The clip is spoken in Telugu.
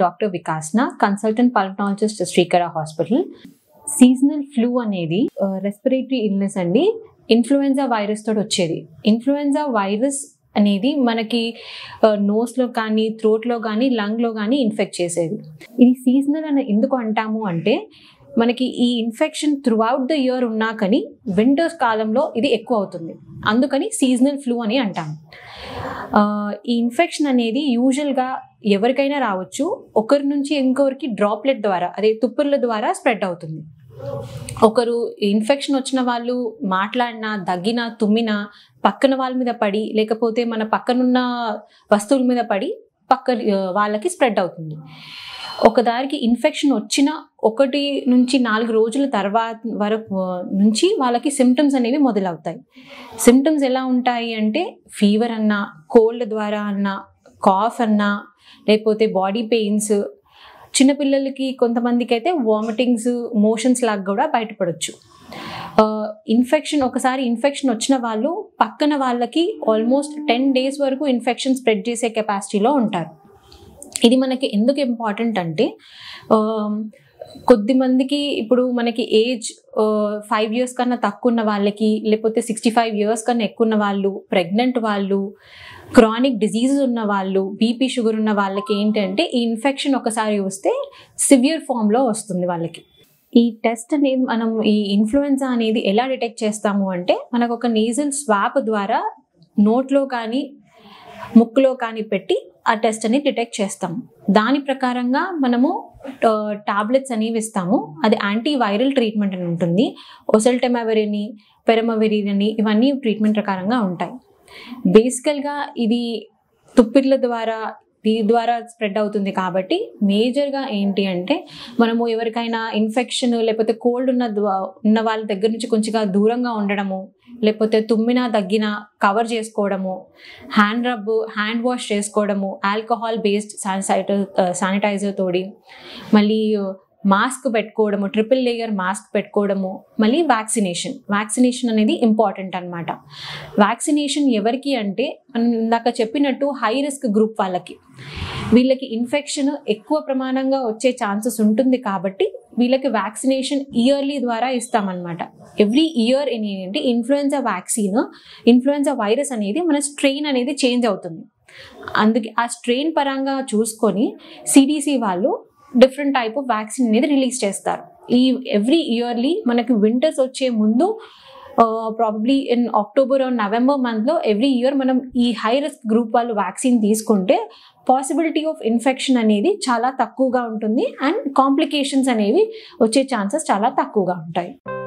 డాక్టర్ వికాస్న consultant pulmonologist Srikara hospital seasonal flu అనేది రెస్పిరేటరీ ఇల్నెస్ అండి ఇన్ఫ్లుయెన్జా వైరస్ తోటి వచ్చేది ఇన్ఫ్లుయెన్జా వైరస్ అనేది మనకి నోస్లో కానీ థ్రోట్లో కానీ లంగ్లో కానీ ఇన్ఫెక్ట్ చేసేది ఇది సీజనల్ అని ఎందుకు అంటాము అంటే మనకి ఈ infection throughout the year ఉన్నా కానీ వింటర్స్ కాలంలో ఇది ఎక్కువ అవుతుంది అందుకని సీజనల్ ఫ్లూ అని అంటాము ఆ, ఈ ఇన్ఫెక్షన్ అనేది యూజువల్గా ఎవరికైనా రావచ్చు ఒకరి నుంచి ఇంకొకరికి డ్రాప్లెట్ ద్వారా అదే తుప్పుర్ల ద్వారా స్ప్రెడ్ అవుతుంది ఒకరు ఇన్ఫెక్షన్ వచ్చిన వాళ్ళు మాట్లాడినా దగ్గినా తుమ్మినా పక్కన వాళ్ళ మీద పడి లేకపోతే మన పక్కనున్న వస్తువుల మీద పడి పక్క ఆ, వాళ్ళకి స్ప్రెడ్ అవుతుంది ఒకదానికి ఇన్ఫెక్షన్ వచ్చిన ఒకటి నుంచి నాలుగు రోజుల తర్వాత వరకు ఆ, నుంచి వాళ్ళకి సిమ్టమ్స్ అనేవి మొదలవుతాయి సిమ్టమ్స్ ఎలా ఉంటాయి అంటే ఫీవర్ అన్నా కోల్డ్ ద్వారా అన్నా కాఫ్ అన్నా లేకపోతే బాడీ పెయిన్స్ చిన్నపిల్లలకి కొంతమందికి అయితే వామిటింగ్స్ మోషన్స్ లాగా కూడా బయటపడవచ్చు ఇన్ఫెక్షన్ ఒకసారి ఇన్ఫెక్షన్ వచ్చిన వాళ్ళు పక్కన వాళ్ళకి ఆల్మోస్ట్ టెన్ డేస్ వరకు ఇన్ఫెక్షన్ స్ప్రెడ్ చేసే కెపాసిటీలో ఉంటారు ఇది మనకి ఎందుకు ఇంపార్టెంట్ అంటే ఆ, కొద్ది మందికి ఇప్పుడు మనకి ఏజ్ ఫైవ్ ఇయర్స్ కన్నా తక్కువ ఉన్న వాళ్ళకి లేకపోతే సిక్స్టీ ఫైవ్ ఇయర్స్ కన్నా ఎక్కువ ఉన్న వాళ్ళు ప్రెగ్నెంట్ వాళ్ళు క్రానిక్ డిజీజెస్ ఉన్న వాళ్ళు బీపీ షుగర్ ఉన్న వాళ్ళకి ఏంటంటే ఈ ఇన్ఫెక్షన్ ఒకసారి వస్తే సివియర్ ఫామ్లో వస్తుంది వాళ్ళకి ఈ టెస్ట్ అనేది మనం ఈ ఇన్ఫ్లుయెన్జా అనేది ఎలా డిటెక్ట్ చేస్తాము అంటే మనకు ఒక నేజల్ స్వాప్ ద్వారా నోట్లో కానీ ముక్కులో కానీ పెట్టి ఆ టెస్ట్ అనేది డిటెక్ట్ చేస్తాము దాని ప్రకారంగా మనము టాబ్లెట్స్ అనేవి ఇస్తాము అది యాంటీ వైరల్ ట్రీట్మెంట్ అని ఉంటుంది ఒసల్టెమావెరిని పెరమవెరిని ఇవన్నీ ట్రీట్మెంట్ ప్రకారంగా ఉంటాయి బేసికల్గా ఇది తుప్పిర్ల ద్వారా దీని ద్వారా స్ప్రెడ్ అవుతుంది కాబట్టి మేజర్గా ఏంటి అంటే మనము ఎవరికైనా ఇన్ఫెక్షన్ లేకపోతే కోల్డ్ ఉన్న ద్వా- ఉన్న వాళ్ళ దగ్గర నుంచి కొంచెంగా దూరంగా ఉండడము లేకపోతే తుమ్మినా దగ్గినా కవర్ చేసుకోవడము హ్యాండ్ రబ్ హ్యాండ్ వాష్ చేసుకోవడము ఆల్కహాల్ బేస్డ్ శానిటైజర్ శానిటైజర్ తోడి మళ్ళీ మాస్క్ పెట్టుకోవడము ట్రిపుల్ లేయర్ మాస్క్ పెట్టుకోవడము మళ్ళీ వ్యాక్సినేషన్ వ్యాక్సినేషన్ అనేది ఇంపార్టెంట్ అనమాట వ్యాక్సినేషన్ ఎవరికి అంటే మనం ఇందాక చెప్పినట్టు హై రిస్క్ గ్రూప్ వాళ్ళకి వీళ్ళకి ఇన్ఫెక్షన్ ఎక్కువ ప్రమాణంగా వచ్చే ఛాన్సెస్ ఉంటుంది కాబట్టి వీళ్ళకి వ్యాక్సినేషన్ ఇయర్లీ ద్వారా ఇస్తామన్నమాట ఎవ్రీ ఇయర్ ఏంటంటే ఇన్ఫ్లుయెన్జా వ్యాక్సిన్ ఇన్ఫ్లుయెన్జా వైరస్ అనేది మన స్ట్రెయిన్ అనేది చేంజ్ అవుతుంది అందుకే ఆ స్ట్రెయిన్ పరంగా చూసుకొని సిడిసి వాళ్ళు డిఫరెంట్ టైప్ ఆఫ్ వ్యాక్సిన్ అనేది రిలీజ్ చేస్తారు ఈ ఎవ్రీ ఇయర్లీ మనకి వింటర్స్ వచ్చే ముందు probably in October or November మంత్లో ఎవ్రీ ఇయర్ మనం ఈ హై రిస్క్ గ్రూప్ వాళ్ళు వ్యాక్సిన్ తీసుకుంటే పాసిబిలిటీ ఆఫ్ ఇన్ఫెక్షన్ అనేది చాలా తక్కువగా ఉంటుంది అండ్ కాంప్లికేషన్స్ అనేవి వచ్చే ఛాన్సెస్ చాలా తక్కువగా ఉంటాయి